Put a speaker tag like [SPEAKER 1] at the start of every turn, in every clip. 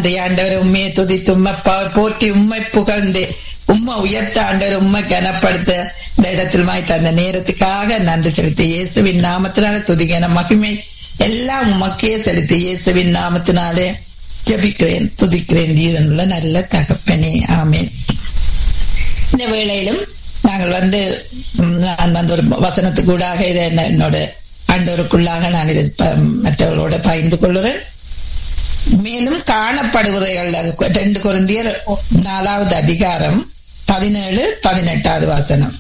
[SPEAKER 1] நன்றி ஆண்டவர் உண்மையை துதித்து உண்மை போற்றி உண்மை புகழ்ந்து உண்மை உயர்த்த ஆண்டவர் உண்மை கனப்படுத்த இந்த இடத்தில் மாய் தந்த நேரத்துக்காக நன்றி செலுத்தி இயேசுவின் நாமத்தினால துதிக்கான மகிமை எல்லாம் உமக்கே செலுத்தி இயேசுவின் நாமத்தினாலே ஜபிக்கிறேன் துதிக்கிறேன் ஜீவனுள்ள நல்ல தகப்பனே ஆமேன் இந்த வேளையிலும் நாங்கள் வந்து நான் வந்து ஒரு வசனத்துக்கூடாக இதை என்னோட ஆண்டோருக்குள்ளாக நான் இதை மற்றவர்களோட பகிர்ந்து கொள்கிறேன் மேலும் காணப்படுகிறவர்கள் ரெண்டு குழந்தையர் நாலாவது அதிகாரம் பதினேழு பதினெட்டாவது வாசனம்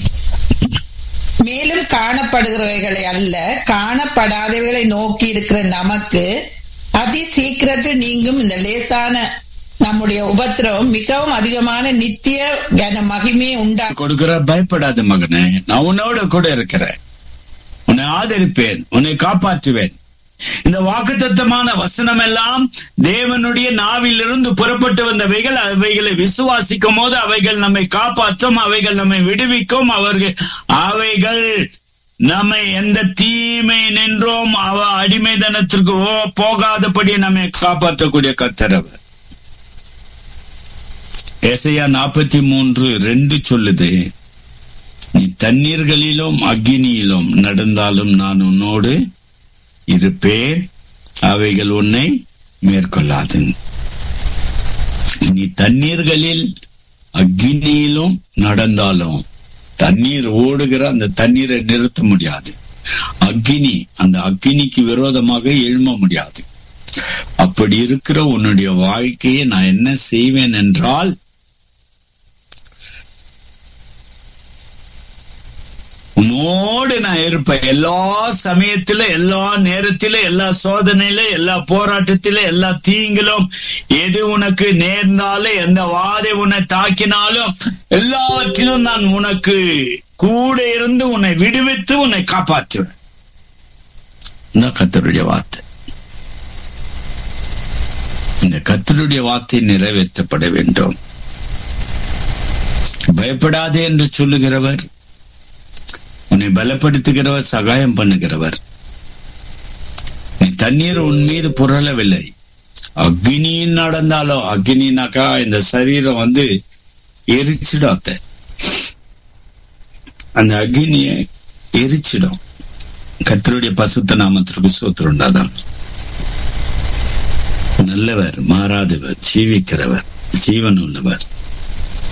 [SPEAKER 1] மேலும் காணப்படுகிறவைகளை அல்ல காணப்படாதவைகளை நோக்கி இருக்கிற நமக்கு அதி சீக்கிரத்தில் நீங்கும் இந்த லேசான நம்முடைய உபத்திரவம் மிகவும் அதிகமான நித்திய கன மகிமையை உண்டா
[SPEAKER 2] கொடுக்கிற பயப்படாத மகனே நான் உன்னோட கூட இருக்கிறேன் உன்னை ஆதரிப்பேன் உன்னை காப்பாற்றுவேன் இந்த வாக்குத்தத்தமான வசனம் எல்லாம் தேவனுடைய நாவிலிருந்து புறப்பட்டு வந்தவைகள் அவைகளை விசுவாசிக்கும் போது அவைகள் நம்மை காப்பாற்றும் அவைகள் நம்மை விடுவிக்கும் அவர்கள் அவைகள் நம்மை எந்த தீமை நின்றோம் அவ அடிமைதனத்திற்கு போகாதபடி நம்மை காப்பாற்றக்கூடிய கத்தரவர் ஏசையா நாற்பத்தி மூன்று ரெண்டு சொல்லுது நீ தண்ணீர்களிலும் அக்னியிலும் நடந்தாலும் நான் உன்னோடு இருப்பேன் அவைகள் உன்னை மேற்கொள்ளாது நீ தண்ணீர்களில் அக்னியிலும் நடந்தாலும் தண்ணீர் ஓடுகிற அந்த தண்ணீரை நிறுத்த முடியாது அக்னி அந்த அக்னிக்கு விரோதமாக எழும முடியாது அப்படி இருக்கிற உன்னுடைய வாழ்க்கையை நான் என்ன செய்வேன் என்றால் உன்னோடு நான் இருப்பேன் எல்லா சமயத்தில எல்லா நேரத்தில எல்லா சோதனையில எல்லா போராட்டத்தில எல்லா தீங்கிலும் எது உனக்கு நேர்ந்தாலும் எந்த வாதை உன்னை தாக்கினாலும் எல்லாவற்றிலும் நான் உனக்கு கூட இருந்து உன்னை விடுவித்து உன்னை காப்பாற்றுவேன் இந்த கத்தருடைய வார்த்தை இந்த கத்தருடைய வார்த்தை நிறைவேற்றப்பட வேண்டும் பயப்படாதே என்று சொல்லுகிறவர் உன்னை பலப்படுத்துகிறவர் சகாயம் பண்ணுகிறவர் நீ தண்ணீர் உன் மீது புரளவில்லை அக்னியின் நடந்தாலும் அக்னினாக்கா இந்த சரீரம் வந்து எரிச்சிடாத்த அந்த அக்னிய எரிச்சிடும் கத்தருடைய பசுத்த நாமத்திற்கு சோத்திரம் உண்டாதான் நல்லவர் மாறாதவர் ஜீவிக்கிறவர் ஜீவன் உள்ளவர்